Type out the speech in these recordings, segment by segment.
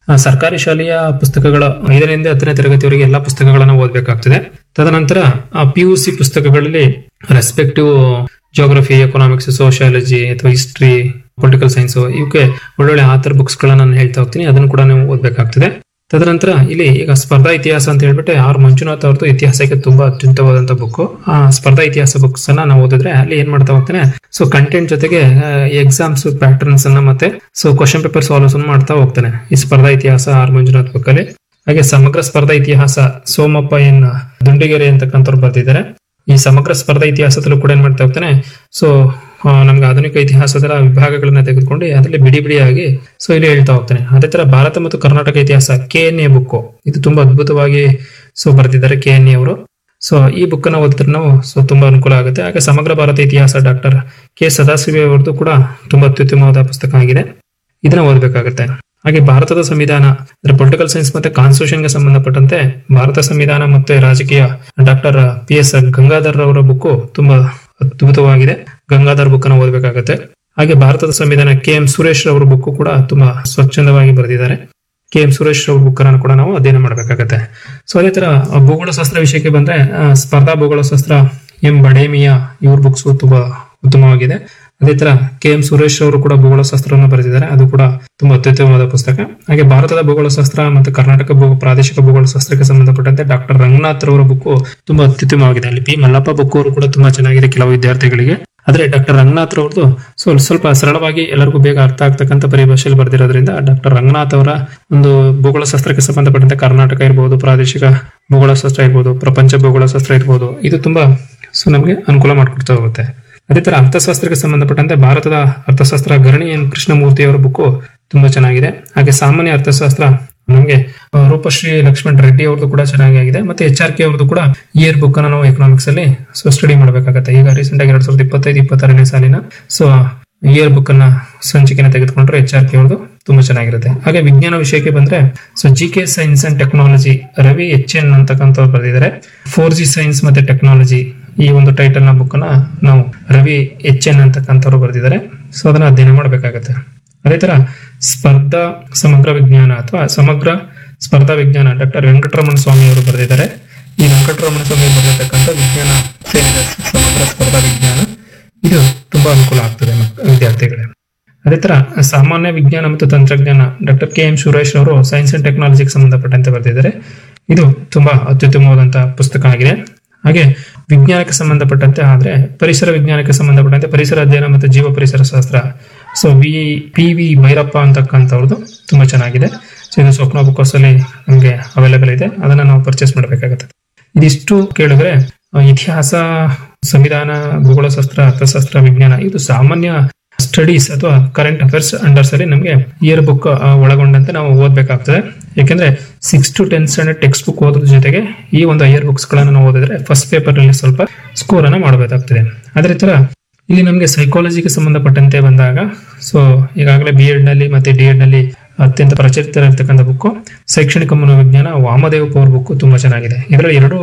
ಆ, ಸರ್ಕಾರಿ ಶಾಲೆಯ ಪುಸ್ತಕಗಳ ಐದರಿಂದ ಹತ್ತನೇ ತರಗತಿವರೆಗೆ ಎಲ್ಲಾ ಪುಸ್ತಕಗಳನ್ನ ಓದಬೇಕಾಗ್ತದೆ ತದನಂತರ ಪಿ ಯು ಸಿ ಪುಸ್ತಕಗಳಲ್ಲಿ ರೆಸ್ಪೆಕ್ಟಿವ್ ಜಿಯೋಗ್ರಫಿ ಎಕನಾಮಿಕ್ಸ್ ಸೋಶಿಯಾಲಜಿ ಅಥವಾ ಹಿಸ್ಟ್ರಿ ಪೊಲಿಟಿಕಲ್ ಸೈನ್ಸ್ ಇವಕ್ಕೆ ಒಳ್ಳೊಳ್ಳೆ ಆಥರ್ ಬುಕ್ಸ್ ಗಳನ್ನ ನಾನು ಹೇಳ್ತಾ ಹೋಗ್ತೀನಿ ಅದನ್ನು ಕೂಡ ನೀವು ಓದಬೇಕಾಗ್ತದೆ ತದನಂತರ ಇಲ್ಲಿ ಈಗ ಸ್ಪರ್ಧಾ ಇತಿಹಾಸ ಅಂತ ಹೇಳ್ಬಿಟ್ಟು ಆರ್ ಮಂಜುನಾಥ್ ಅವ್ರದ್ದು ಇತಿಹಾಸಕ್ಕೆ ತುಂಬಾ ಅತ್ಯುತ್ತಮವಾದಂತ ಬುಕ್ ಆ ಸ್ಪರ್ಧಾ ಇತಿಹಾಸ ಬುಕ್ಸ್ ಅನ್ನ ನಾವು ಓದಿದ್ರೆ ಅಲ್ಲಿ ಏನ್ ಮಾಡ್ತಾ ಹೋಗ್ತಾನೆ ಸೊ ಕಂಟೆಂಟ್ ಜೊತೆಗೆ ಎಕ್ಸಾಮ್ಸ್ ಪ್ಯಾಟರ್ನ್ಸ್ ಅನ್ನ ಮತ್ತೆ ಸೊ ಕ್ವಶನ್ ಪೇಪರ್ ಸಾಲ್ವ್ಸ್ ಮಾಡ್ತಾ ಹೋಗ್ತಾನೆ ಈ ಸ್ಪರ್ಧಾ ಇತಿಹಾಸ ಆರ್ ಮಂಜುನಾಥ್ ಬುಕ್ ಅಲ್ಲಿ ಹಾಗೆ ಸಮಗ್ರ ಸ್ಪರ್ಧಾ ಇತಿಹಾಸ ಸೋಮಪ್ಪ ಎನ್ ದುಂಡಿಗೆರೆ ಅಂತಕ್ಕಂಥವ್ರು ಬರ್ತಿದ್ದಾರೆ ಈ ಸಮಗ್ರ ಸ್ಪರ್ಧಾ ಇತಿಹಾಸದಲ್ಲೂ ಕೂಡ ಏನ್ ಮಾಡ್ತಾ ಹೋಗ್ತಾನೆ ಸೊ ನಮ್ಗೆ ಆಧುನಿಕ ಇತಿಹಾಸದ ವಿಭಾಗಗಳನ್ನ ತೆಗೆದುಕೊಂಡು ಅದರಲ್ಲಿ ಬಿಡಿ ಬಿಡಿಯಾಗಿ ಸೊ ಇಲ್ಲಿ ಹೇಳ್ತಾ ಹೋಗ್ತಾನೆ ಅದೇ ತರ ಭಾರತ ಮತ್ತು ಕರ್ನಾಟಕ ಇತಿಹಾಸ ಕೆ ಎನ್ ಎ ಬುಕ್ ಇದು ತುಂಬಾ ಅದ್ಭುತವಾಗಿ ಸೊ ಬರ್ತಿದ್ದಾರೆ ಕೆ ಎನ್ ಎ ಅವರು ಸೊ ಈ ಬುಕ್ ಅನ್ನ ಓದಿದ್ರೆ ನಾವು ಸೊ ತುಂಬಾ ಅನುಕೂಲ ಆಗುತ್ತೆ ಹಾಗೆ ಸಮಗ್ರ ಭಾರತ ಇತಿಹಾಸ ಡಾಕ್ಟರ್ ಕೆ ಸದಾಶಿವ ಅವರದ್ದು ಕೂಡ ತುಂಬಾ ಅತ್ಯುತ್ತಮವಾದ ಪುಸ್ತಕ ಆಗಿದೆ ಇದನ್ನ ಓದಬೇಕಾಗುತ್ತೆ ಹಾಗೆ ಭಾರತದ ಸಂವಿಧಾನ ಅಂದ್ರೆ ಪೊಲಿಟಿಕಲ್ ಸೈನ್ಸ್ ಮತ್ತೆ ಕಾನ್ಸ್ಟಿಟ್ಯೂಷನ್ ಗೆ ಸಂಬಂಧಪಟ್ಟಂತೆ ಭಾರತ ಸಂವಿಧಾನ ಮತ್ತೆ ರಾಜಕೀಯ ಡಾಕ್ಟರ್ ಪಿ ಎಸ್ ಗಂಗಾಧರ್ ಅವರ ಬುಕ್ ತುಂಬಾ ಅದ್ಭುತವಾಗಿದೆ ಗಂಗಾಧರ್ ಬುಕ್ ಅನ್ನ ಓದಬೇಕಾಗತ್ತೆ ಹಾಗೆ ಭಾರತದ ಸಂವಿಧಾನ ಕೆ ಎಂ ಸುರೇಶ್ ಅವರ ಬುಕ್ ಕೂಡ ತುಂಬಾ ಸ್ವಚ್ಛಂದವಾಗಿ ಬರೆದಿದ್ದಾರೆ ಕೆ ಎಂ ಸುರೇಶ್ ಅವ್ರ ಬುಕ್ ಅನ್ನು ಕೂಡ ನಾವು ಅಧ್ಯಯನ ಮಾಡಬೇಕಾಗತ್ತೆ ಸೊ ಅದೇ ತರ ಆ, ಭೂಗೋಳಶಾಸ್ತ್ರ ವಿಷಯಕ್ಕೆ ಬಂದ್ರೆ ಆ, ಸ್ಪರ್ಧಾ ಭೂಗೋಳಶಾಸ್ತ್ರ ಎಂ ಬಡೇಮಿಯಾ ಇವ್ರ ಬುಕ್ಸ್ ತುಂಬಾ ಉತ್ತಮವಾಗಿದೆ ಅದೇ ತರ ಕೆ ಎಂ ಸುರೇಶ್ ಅವರು ಕೂಡ ಭೂಗೋಳಶಾಸ್ತ್ರವನ್ನು ಬರೆದಿದ್ದಾರೆ ಅದು ಕೂಡ ತುಂಬಾ ಅತ್ಯುತ್ತಮವಾದ ಪುಸ್ತಕ ಹಾಗೆ ಭಾರತದ ಭೂಗೋಳಶಾಸ್ತ್ರ ಮತ್ತು ಕರ್ನಾಟಕ ಭೂ- ಪ್ರಾದೇಶಿಕ ಭೂಗೋಳಶಾಸ್ತ್ರಕ್ಕೆ ಸಂಬಂಧಪಟ್ಟಂತೆ ಡಾಕ್ಟರ್ ರಂಗನಾಥ್ ಅವರ ಬುಕ್ ತುಂಬಾ ಅತ್ಯುತ್ತಮವಾಗಿದೆ ಅಲ್ಲಿ ಪಿ ಮಲ್ಲಪ್ಪ ಬುಕ್ ಅವರು ಕೂಡ ತುಂಬಾ ಚೆನ್ನಾಗಿದೆ ಕೆಲವು ವಿದ್ಯಾರ್ಥಿಗಳಿಗೆ ಆದ್ರೆ ಡಾಕ್ಟರ್ ರಂಗನಾಥ್ ಅವ್ರದ್ದು ಸ್ವಲ್ಪ ಸ್ವಲ್ಪ ಸರಳವಾಗಿ ಎಲ್ಲರಿಗೂ ಬೇಗ ಅರ್ಥ ಆಗ್ತಕ್ಕಂಥ ಪರಿಭಾಷೆಯಲ್ಲಿ ಬರ್ದಿರೋದ್ರಿಂದ ಡಾಕ್ಟರ್ ರಂಗನಾಥ್ ಅವರ ಒಂದು ಭೂಗೋಳಶಾಸ್ತ್ರಕ್ಕೆ ಸಂಬಂಧಪಟ್ಟಂತೆ ಕರ್ನಾಟಕ ಇರ್ಬೋದು ಪ್ರಾದೇಶಿಕ ಭೂಗೋಳಶಾಸ್ತ್ರ ಇರ್ಬೋದು ಪ್ರಪಂಚ ಭೂಗೋಳಶಾಸ್ತ್ರ ಇರ್ಬೋದು ಇದು ತುಂಬಾ ಸೊ ನಮಗೆ ಅನುಕೂಲ ಮಾಡಿಕೊಡ್ತಾ ಹೋಗುತ್ತೆ ಅದೇ ತರ ಅರ್ಥಶಾಸ್ತ್ರಕ್ಕೆ ಸಂಬಂಧಪಟ್ಟಂತೆ ಭಾರತದ ಅರ್ಥಶಾಸ್ತ್ರ ಗರಣಿ ಎನ್ ಕೃಷ್ಣಮೂರ್ತಿ ಅವರ ಬುಕ್ ತುಂಬಾ ಚೆನ್ನಾಗಿದೆ ಹಾಗೆ ಸಾಮಾನ್ಯ ಅರ್ಥಶಾಸ್ತ್ರ ನಮಗೆ ಆ, ರೂಪಶ್ರೀ ಲಕ್ಷ್ಮಣ್ ರೆಡ್ಡಿ ಅವ್ರದ್ದು ಕೂಡ ಚೆನ್ನಾಗಿದೆ ಮತ್ತೆ ಎಚ್ ಆರ್ ಕೆ ಅವ್ರದ್ದು ಕೂಡ ಇಯರ್ ಬುಕ್ ಅನ್ನ ನಾವು ಎಕನಾಮಿಕ್ಸ್ ಅಲ್ಲಿ ಸೊ ಸ್ಟಡಿ ಮಾಡಬೇಕಾಗತ್ತೆ ಈಗ ರೀಸೆಂಟ್ ಆಗಿ ಎರಡ್ ಸಾವಿರದ ಇಪ್ಪತ್ತೈದು ಇಪ್ಪತ್ತಾರನೇ ಸಾಲಿನ ಸೊ ಇಯರ್ ಬುಕ್ ಅನ್ನ ಸಂಚಿಕೆನ ತೆಗೆದುಕೊಂಡ್ರೆ ಎಚ್ ಆರ್ ಕೆ ಅವ್ರದ್ದು ತುಂಬಾ ಚೆನ್ನಾಗಿರುತ್ತೆ ಹಾಗೆ ವಿಜ್ಞಾನ ವಿಷಯಕ್ಕೆ ಬಂದ್ರೆ so G K science and technology Ravi H N ಅಂತಕ್ಕಂಥವ್ರು ಬರೆದಿದ್ದಾರೆ ಫೋರ್ ಜಿ ಸೈನ್ಸ್ ಮತ್ತೆ ಟೆಕ್ನಾಲಜಿ ಈ ಒಂದು ಟೈಟಲ್ ನ ಬುಕ್ ಅನ್ನ ನಾವು ರವಿ ಎಚ್ ಎನ್ ಅಂತಕ್ಕಂಥವ್ರು ಬರೆದಿದ್ದಾರೆ ಸೊ ಅದನ್ನ ಅಧ್ಯಯನ ಮಾಡಬೇಕಾಗತ್ತೆ ಅದೇ ತರ ಸ್ಪರ್ಧಾ ಸಮಗ್ರ ವಿಜ್ಞಾನ ಅಥವಾ ಸಮಗ್ರ ಸ್ಪರ್ಧಾ ವಿಜ್ಞಾನ ಡಾಕ್ಟರ್ ವೆಂಕಟರಮಣ ಸ್ವಾಮಿ ಅವರು ಬರೆದಿದ್ದಾರೆ ಈ ವೆಂಕಟರಮಣ ಸ್ವಾಮಿ ಬರೆದಿರ್ತಕ್ಕಂಥ ವಿಜ್ಞಾನ ಸೇರಿದ ಸಮಗ್ರ ಸ್ಪರ್ಧಾ ವಿಜ್ಞಾನ ಇದು ತುಂಬಾ ಅನುಕೂಲ ಆಗ್ತದೆ ಮಕ್- ವಿದ್ಯಾರ್ಥಿಗಳಿಗೆ ಅದೇ ತರ ಸಾಮಾನ್ಯ ವಿಜ್ಞಾನ ಮತ್ತು ತಂತ್ರಜ್ಞಾನ ಡಾಕ್ಟರ್ ಕೆ ಎಂ ಸುರೇಶ್ ಅವರು ಸೈನ್ಸ್ ಅಂಡ್ ಟೆಕ್ನಾಲಜಿಗೆ ಸಂಬಂಧಪಟ್ಟಂತೆ ಬರೆದಿದ್ದಾರೆ ಇದು ತುಂಬಾ ಅತ್ಯುತ್ತಮವಾದಂತಹ ಪುಸ್ತಕ ಆಗಿದೆ ಹಾಗೆ ವಿಜ್ಞಾನಕ್ಕೆ ಸಂಬಂಧಪಟ್ಟಂತೆ ಆದ್ರೆ ಪರಿಸರ ವಿಜ್ಞಾನಕ್ಕೆ ಸಂಬಂಧಪಟ್ಟಂತೆ ಪರಿಸರ ಅಧ್ಯಯನ ಮತ್ತು ಜೀವ ಪರಿಸರ ಶಾಸ್ತ್ರ so V P V Bhairappa ಅಂತಕ್ಕಂಥವ್ರದ್ದು ತುಂಬಾ ಚೆನ್ನಾಗಿದೆ ಸೊ ಇದು ಸ್ವಪ್ನ ಬುಕ್ ಅಲ್ಲಿ ನಮಗೆ ಅವೈಲೇಬಲ್ ಇದೆ ಅದನ್ನ ನಾವು ಪರ್ಚೇಸ್ ಮಾಡಬೇಕಾಗುತ್ತೆ ಇದಿಷ್ಟು ಕೇಳಿದ್ರೆ ಆ, ಇತಿಹಾಸ ಸಂವಿಧಾನ ಭೂಗೋಳಶಾಸ್ತ್ರ ಅರ್ಥಶಾಸ್ತ್ರ ವಿಜ್ಞಾನ ಇದು ಸಾಮಾನ್ಯ ಸ್ಟಡೀಸ್ ಅಥವಾ ಕರೆಂಟ್ ಅಫೇರ್ಸ್ ಅಂಡರ್ಸ್ ಅಲ್ಲಿ ನಮಗೆ ಇಯರ್ ಬುಕ್ ಒಳಗೊಂಡಂತೆ ನಾವು ಓದಬೇಕಾಗ್ತದೆ ಯಾಕೆಂದ್ರೆ six to ten standard text book ಓದೋದ್ರ ಜೊತೆಗೆ ಈ ಒಂದು ಇಯರ್ ಬುಕ್ಸ್ ಗಳನ್ನ ನಾವು ಓದಿದ್ರೆ ಫಸ್ಟ್ ಪೇಪರ್ ನಲ್ಲಿ ಸ್ವಲ್ಪ ಸ್ಕೋರ್ ಅನ್ನ ಮಾಡಬೇಕಾಗ್ತದೆ ಅದೇ ತರ ಇಲ್ಲಿ ನಮಗೆ ಸೈಕಾಲಜಿಗೆ ಸಂಬಂಧಪಟ್ಟಂತೆ ಬಂದಾಗ ಸೊ ಈಗಾಗಲೇ ಬಿ ಎಡ್ ನಲ್ಲಿ ಮತ್ತೆ ಡಿ ಎಡ್ ನಲ್ಲಿ ಅತ್ಯಂತ ಪ್ರಚಲಿತರತಕ್ಕಂಥ ಬುಕ್ ಶೈಕ್ಷಣಿಕ ಮನೋವಿಜ್ಞಾನ ವಾಮದೇವ್ ಪವರ್ ಬುಕ್ ತುಂಬಾ ಚೆನ್ನಾಗಿದೆ ಇದರಲ್ಲಿ ಎರಡು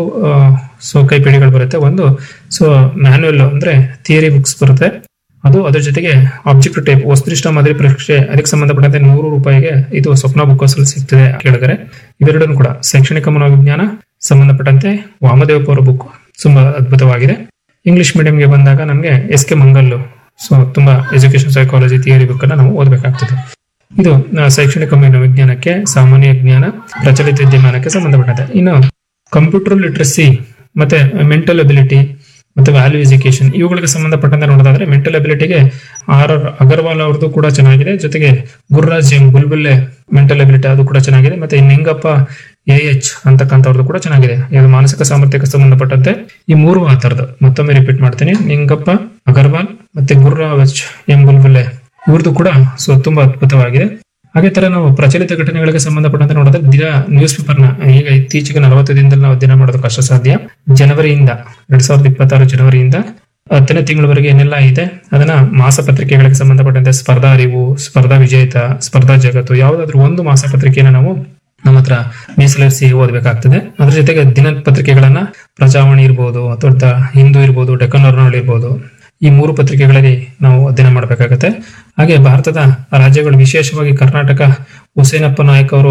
ಸೊ ಕೈಪಿಡಿಗಳು ಬರುತ್ತೆ ಒಂದು ಸೊ ಮ್ಯಾನ್ಯುಯಲ್ ಅಂದ್ರೆ ಥಿಯರಿ ಬುಕ್ಸ್ ಬರುತ್ತೆ ಅದು ಅದ್ರ ಜೊತೆಗೆ ಆಬ್ಜೆಕ್ಟ್ ಟೈಪ್ ವಸ್ತುನಿಷ್ಠ ಮಾದರಿ ಪರೀಕ್ಷೆ ಅದಕ್ಕೆ ಸಂಬಂಧಪಟ್ಟಂತೆ ನೂರು ರೂಪಾಯಿಗೆ ಇದು ಸ್ವಪ್ನ ಬುಕ್ ಅಲ್ಲಿ ಸಿಗ್ತದೆ ಕೇಳಿದರೆ ಇವೆರಡನ್ನು ಕೂಡ ಶೈಕ್ಷಣಿಕ ಮನೋವಿಜ್ಞಾನ ಸಂಬಂಧಪಟ್ಟಂತೆ ವಾಮದೇವ್ ಪವರ್ ಬುಕ್ ತುಂಬಾ ಅದ್ಭುತವಾಗಿದೆ ಇಂಗ್ಲಿಷ್ ಮೀಡಿಯಂಗೆ ಬಂದಾಗ ನಮಗೆ ಎಸ್ ಕೆ ಮಂಗಲ್ಲು ಸೊ ತುಂಬಾ ಎಜುಕೇಶನ್ ಸೈಕಾಲಜಿ ಥಿಯರಿ ಬುಕ್ ಅನ್ನ ನಾವು ಓದಬೇಕಾಗ್ತದೆ ಇದು ಆ, ಶೈಕ್ಷಣಿಕ ಮನೋವಿಜ್ಞಾನಕ್ಕೆ ಸಾಮಾನ್ಯ ಜ್ಞಾನ ಪ್ರಚಲಿತ ವಿದ್ಯಮಾನಕ್ಕೆ ಸಂಬಂಧಪಟ್ಟಂತೆ ಇನ್ನು ಕಂಪ್ಯೂಟರ್ ಲಿಟ್ರಸಿ ಮತ್ತೆ ಮೆಂಟಲ್ ಅಬಿಲಿಟಿ ಮತ್ತೆ ವ್ಯಾಲ್ಯೂ ಎಜುಕೇಶನ್ ಇವುಗಳಿಗೆ ಸಂಬಂಧಪಟ್ಟಂತೆ ನೋಡೋದಾದ್ರೆ ಮೆಂಟಲ್ ಅಬಿಲಿಟಿಗೆ ಆರ್ ಆರ್ ಅಗರ್ವಾಲ್ ಅವ್ರದ್ದು ಕೂಡ ಚೆನ್ನಾಗಿದೆ ಜೊತೆಗೆ ಗುರುರಾಜ್ ಎಂ ಬುಲ್ಬುಲ್ಲೆ ಮೆಂಟಲ್ ಅಬಿಲಿಟಿ ಅದು ಕೂಡ ಚೆನ್ನಾಗಿದೆ ಮತ್ತೆ ನಿಂಗಪ್ಪ ಎ ಎಚ್ ಅಂತಕ್ಕಂಥವ್ರದ್ದು ಕೂಡ ಚೆನ್ನಾಗಿದೆ ಇದು ಮಾನಸಿಕ ಸಾಮರ್ಥ್ಯಕ್ಕೆ ಸಂಬಂಧಪಟ್ಟಂತೆ ಈ ಮೂರು ಆ ಥರದ್ದು ಮತ್ತೊಮ್ಮೆ ರಿಪೀಟ್ ಮಾಡ್ತೀನಿ ನಿಂಗಪ್ಪ ಅಗರ್ವಾಲ್ ಮತ್ತೆ ಗುರುರಾಜ್ ಎಂ ಬುಲ್ಬುಲ್ಲೆ ಇವ್ರದ್ದು ಕೂಡ ಸೊ ತುಂಬಾ ಅದ್ಭುತವಾಗಿದೆ ಅದೇ ತರ ನಾವು ಪ್ರಚಲಿತ ಘಟನೆಗಳಿಗೆ ಸಂಬಂಧಪಟ್ಟಂತೆ ನೋಡಿದ್ರೆ ದಿನ ನ್ಯೂಸ್ ಪೇಪರ್ ನ ಈಗ ಇತ್ತೀಚೆಗೆ ನಲವತ್ತು ದಿನದಲ್ಲಿ ನಾವು ಅಧ್ಯಯನ ಮಾಡೋದು ಕಷ್ಟ ಸಾಧ್ಯ ಜನವರಿಯಿಂದ ಎರಡ್ ಸಾವಿರದ ಇಪ್ಪತ್ತಾರು ಜನವರಿಯಿಂದ ಹತ್ತನೇ ತಿಂಗಳವರೆಗೆ ಏನೆಲ್ಲ ಇದೆ ಅದನ್ನ ಮಾಸಪತ್ರಿಕೆಗಳಿಗೆ ಸಂಬಂಧಪಟ್ಟಂತೆ ಸ್ಪರ್ಧಾ ಅರಿವು ಸ್ಪರ್ಧಾ ವಿಜೇತ ಸ್ಪರ್ಧಾ ಜಗತ್ತು ಯಾವುದಾದ್ರೂ ಒಂದು ಮಾಸಪತ್ರಿಕೆಯನ್ನು ನಾವು ನಮ್ಮ ಹತ್ರ ಮೀಸಲಿರಿಸಿ ಓದಬೇಕಾಗ್ತದೆ ಅದ್ರ ಜೊತೆಗೆ ದಿನಪತ್ರಿಕೆಗಳನ್ನ ಪ್ರಜಾವಾಣಿ ಇರ್ಬೋದು ಅಥವಾ ದ ಹಿಂದೂ ಇರ್ಬೋದು ಡೆಕ್ಕನ್ ಅರ್ನಾಲ್ಡ್ ಇರ್ಬೋದು ಈ ಮೂರು ಪತ್ರಿಕೆಗಳಲ್ಲಿ ನಾವು ಅಧ್ಯಯನ ಮಾಡಬೇಕಾಗತ್ತೆ ಹಾಗೆ ಭಾರತದ ರಾಜ್ಯಗಳು ವಿಶೇಷವಾಗಿ ಕರ್ನಾಟಕ ಹುಸೇನಪ್ಪ ನಾಯಕ್ ಅವರು